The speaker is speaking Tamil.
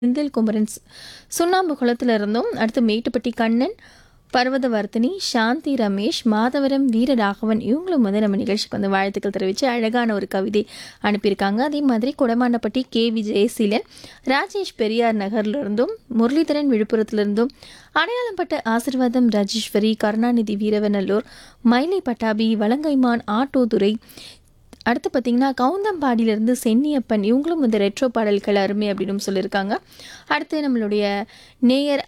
செந்தில் குமரன் ஸ்- சுண்ணாம்பு குளத்துல இருந்தும் அடுத்து மேட்டுப்பட்டி கண்ணன் பர்வதவர்த்தினி சாந்தி ரமேஷ் மாதவரம் வீரராகவன் இவங்களும் வந்து நம்ம நிகழ்ச்சிக்கு வந்து வாழ்த்துக்கள் தெரிவித்து அழகான ஒரு கவிதை அனுப்பியிருக்காங்க அதே மாதிரி குடமாண்டப்பட்டி கே வி ஜெயசீலன் ராஜேஷ் பெரியார் நகர்ல இருந்தும் முரளிதரன் விழுப்புரத்திலிருந்தும் அடையாளம்பட்ட ஆசிர்வாதம் ராஜேஸ்வரி கருணாநிதி வீரவநல்லூர் மயிலை பட்டாபி வலங்கைமான் ஆட்டோதுரை அடுத்து பார்த்தீங்கன்னா கவுந்தம்பாடியிலேருந்து சென்னியப்பன் இவங்களும் இந்த ரெட்ரோ பாடல்கள் அருமை அப்படின்னு சொல்லியிருக்காங்க அடுத்து நம்மளுடைய நேயர்